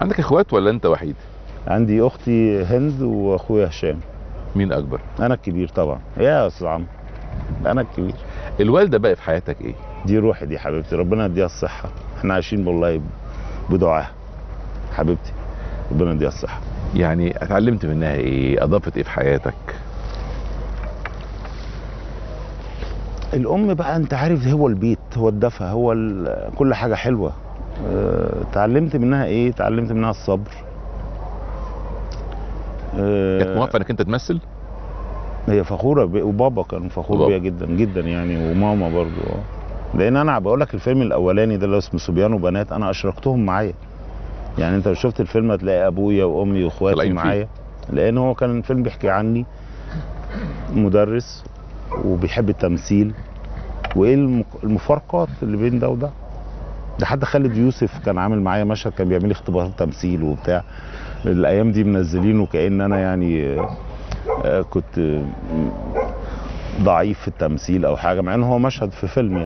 عندك اخوات ولا انت وحيد عندي اختي هند واخويا هشام مين اكبر انا الكبير طبعا يا استاذ عمرو انا الكبير الوالده بقى في حياتك ايه دي روحي دي حبيبتي ربنا يديها الصحه احنا عايشين والله بدعاها حبيبتي ربنا يديها الصحه يعني اتعلمت منها ايه اضافت ايه في حياتك الام بقى انت عارف هو البيت هو الدفى هو ال- كل حاجه حلوه اه، اتعلمت منها ايه اتعلمت منها الصبر اه، كانت موافقه انك انت تمثل هي فخوره بي وبابا كان فخور وبابا. بيها جدا جدا يعني وماما برضو اه لان انا بقول لك الفيلم الاولاني ده اللي اسمه صبيان وبنات انا اشركتهم معايا يعني انت لو شفت الفيلم هتلاقي ابويا وامي واخواتي طالعين فيه. معايا لان هو كان الفيلم بيحكي عني مدرس وبيحب التمثيل وايه المك- المفارقات اللي بين ده وده ده حتى خالد يوسف كان عامل معايا مشهد كان بيعمل لي اختبارات تمثيل وبتاع الايام دي منزلينه كان انا يعني آه، آه، كنت آه، ضعيف في التمثيل او حاجه مع ان هو مشهد في فيلم